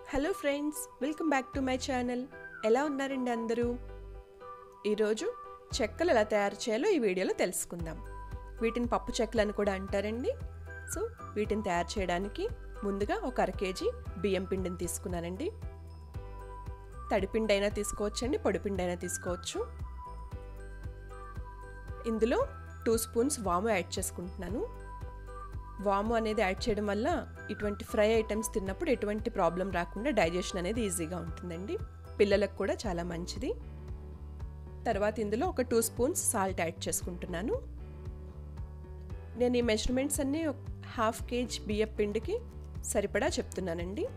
hello friends welcome back to my channel ఎలా ఉన్నారండి అందరూ ఈరోజు చెక్కలు ఎలా తయారు చేయాలో ఈ వీడియోలో తెలుసుకుందాం వీటిని పప్పు చెక్కలు అని కూడా అంటారండి సో వీటిని తయారు చేయడానికి ముందుగా ఒక అర కేజీ బియ్యం పిండిని తీసుకున్నానండి తడిపిండి అయినా తీసుకోవచ్చండి పొడిపిండి అయినా తీసుకోవచ్చు ఇందులో టూ స్పూన్స్ వాము యాడ్ చేసుకుంటున్నాను వాము అనేది యాడ్ చేయడం వల్ల ఇటువంటి ఫ్రై ఐటమ్స్ తిన్నప్పుడు ఎటువంటి ప్రాబ్లం రాకుండా డైజెషన్ అనేది ఈజీగా ఉంటుందండి పిల్లలకు కూడా చాలా మంచిది తర్వాత ఇందులో ఒక టూ స్పూన్స్ సాల్ట్ యాడ్ చేసుకుంటున్నాను నేను ఈ మెజర్మెంట్స్ అన్నీ హాఫ్ కేజీ బియ్యం పిండికి సరిపడా చెప్తున్నానండి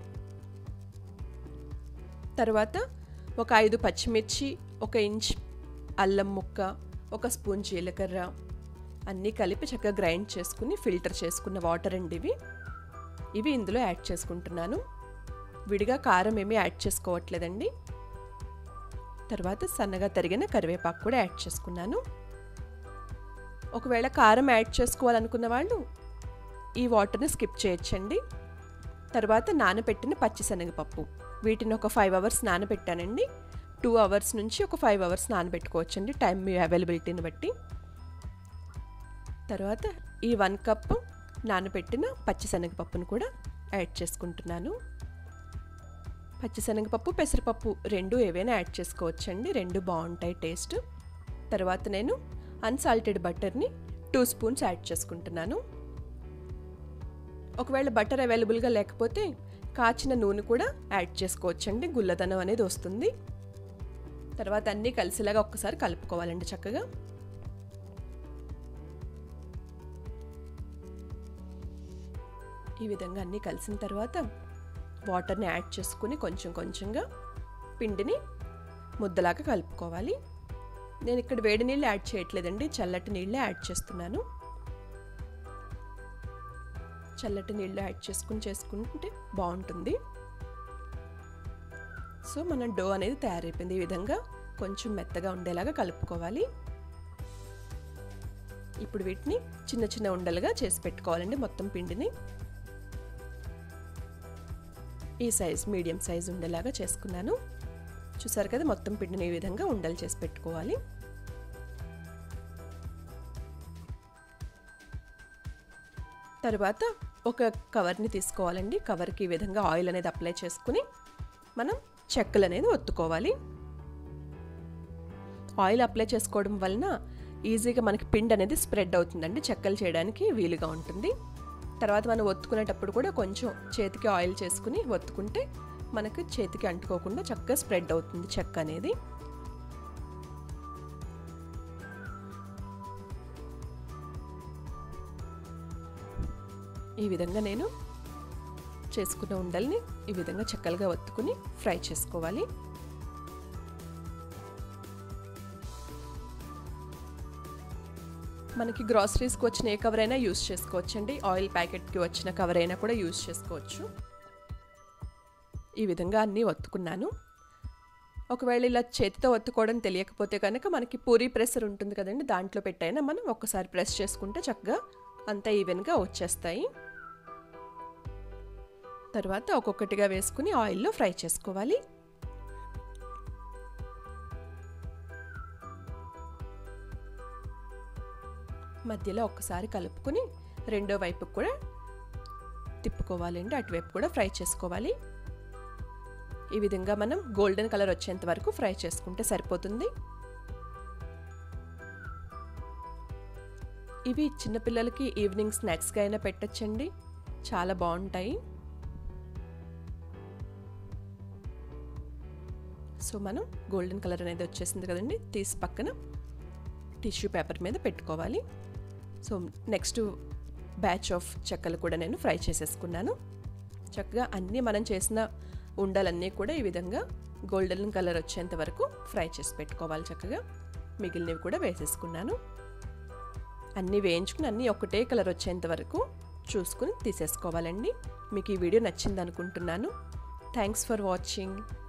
తర్వాత ఒక ఐదు పచ్చిమిర్చి ఒక ఇంచ్ అల్లం ముక్క ఒక స్పూన్ జీలకర్ర అన్నీ కలిపి చక్కగా గ్రైండ్ చేసుకుని ఫిల్టర్ చేసుకున్న వాటర్ అండి ఇవి ఇవి ఇందులో యాడ్ చేసుకుంటున్నాను విడిగా కారం ఏమీ యాడ్ చేసుకోవట్లేదండి తర్వాత సన్నగా తరిగిన కరివేపాకు కూడా యాడ్ చేసుకున్నాను ఒకవేళ కారం యాడ్ చేసుకోవాలనుకున్న వాళ్ళు ఈ వాటర్ని స్కిప్ చేయొచ్చండి తర్వాత నానబెట్టిన పచ్చిశనగపప్పు వీటిని ఒక ఫైవ్ అవర్స్ నానబెట్టానండి టూ అవర్స్ నుంచి ఒక ఫైవ్ అవర్స్ నానబెట్టుకోవచ్చండి టైం మీ అవైలబిలిటీని బట్టి తర్వాత ఈ వన్ కప్ నానబెట్టిన పచ్చిశనగపప్పును కూడా యాడ్ చేసుకుంటున్నాను పచ్చిశనగపప్పు పెసరపప్పు రెండు ఏవైనా యాడ్ చేసుకోవచ్చండి రెండు బాగుంటాయి టేస్ట్ తర్వాత నేను అన్సాల్టెడ్ బటర్ని టూ స్పూన్స్ యాడ్ చేసుకుంటున్నాను ఒకవేళ బటర్ అవైలబుల్గా లేకపోతే కాచిన నూనె కూడా యాడ్ చేసుకోవచ్చండి గుల్లదనం అనేది వస్తుంది తర్వాత అన్నీ కలిసేలాగా ఒక్కసారి కలుపుకోవాలండి చక్కగా ఈ విధంగా అన్నీ కలిసిన తర్వాత వాటర్ని యాడ్ చేసుకుని కొంచెం కొంచెంగా పిండిని ముద్దలాగా కలుపుకోవాలి నేను ఇక్కడ వేడి నీళ్ళు యాడ్ చేయట్లేదండి చల్లటి నీళ్ళే యాడ్ చేస్తున్నాను చల్లటి నీళ్ళు యాడ్ చేసుకుని చేసుకుంటే బాగుంటుంది సో మన డో అనేది తయారైపోయింది ఈ విధంగా కొంచెం మెత్తగా ఉండేలాగా కలుపుకోవాలి ఇప్పుడు వీటిని చిన్న చిన్న ఉండలుగా చేసి పెట్టుకోవాలండి మొత్తం పిండిని ఈ సైజ్ మీడియం సైజ్ ఉండేలాగా చేసుకున్నాను చూసారు కదా మొత్తం పిండిని ఈ విధంగా ఉండలు చేసి పెట్టుకోవాలి తర్వాత ఒక కవర్ని తీసుకోవాలండి కవర్కి ఈ విధంగా ఆయిల్ అనేది అప్లై చేసుకుని మనం చెక్కలు అనేది ఒత్తుకోవాలి ఆయిల్ అప్లై చేసుకోవడం వలన ఈజీగా మనకి పిండి అనేది స్ప్రెడ్ అవుతుందండి చెక్కలు చేయడానికి వీలుగా ఉంటుంది తర్వాత మనం ఒత్తుకునేటప్పుడు కూడా కొంచెం చేతికి ఆయిల్ చేసుకుని ఒత్తుకుంటే మనకు చేతికి అంటుకోకుండా చక్కగా స్ప్రెడ్ అవుతుంది చెక్క అనేది ఈ విధంగా నేను చేసుకున్న ఉండల్ని ఈ విధంగా చెక్కలుగా ఒత్తుకుని ఫ్రై చేసుకోవాలి మనకి గ్రాసరీస్కి వచ్చిన ఏ కవర్ అయినా యూస్ చేసుకోవచ్చండి ఆయిల్ ప్యాకెట్కి వచ్చిన కవర్ అయినా కూడా యూస్ చేసుకోవచ్చు ఈ విధంగా అన్నీ ఒత్తుకున్నాను ఒకవేళ ఇలా చేతితో ఒత్తుకోవడం తెలియకపోతే కనుక మనకి పూరీ ప్రెషర్ ఉంటుంది కదండి దాంట్లో పెట్టైనా మనం ఒక్కసారి ప్రెస్ చేసుకుంటే చక్కగా అంతా ఈవెన్గా వచ్చేస్తాయి తర్వాత ఒక్కొక్కటిగా వేసుకుని ఆయిల్లో ఫ్రై చేసుకోవాలి మధ్యలో ఒక్కసారి కలుపుకొని రెండో వైపుకి కూడా తిప్పుకోవాలండి అటువైపు కూడా ఫ్రై చేసుకోవాలి ఈ విధంగా మనం గోల్డెన్ కలర్ వచ్చేంత వరకు ఫ్రై చేసుకుంటే సరిపోతుంది ఇవి చిన్నపిల్లలకి ఈవినింగ్ స్నాక్స్గా అయినా పెట్టచ్చండి చాలా బాగుంటాయి సో మనం గోల్డెన్ కలర్ అనేది వచ్చేసింది కదండి తీసి పక్కన టిష్యూ పేపర్ మీద పెట్టుకోవాలి సో నెక్స్ట్ బ్యాచ్ ఆఫ్ చెక్కలు కూడా నేను ఫ్రై చేసేసుకున్నాను చక్కగా అన్నీ మనం చేసిన ఉండలన్నీ కూడా ఈ విధంగా గోల్డెన్ కలర్ వచ్చేంత వరకు ఫ్రై చేసి పెట్టుకోవాలి చక్కగా మిగిలినవి కూడా వేసేసుకున్నాను అన్నీ వేయించుకుని అన్నీ ఒకటే కలర్ వచ్చేంత వరకు చూసుకుని తీసేసుకోవాలండి మీకు ఈ వీడియో నచ్చింది అనుకుంటున్నాను థ్యాంక్స్ ఫర్ వాచింగ్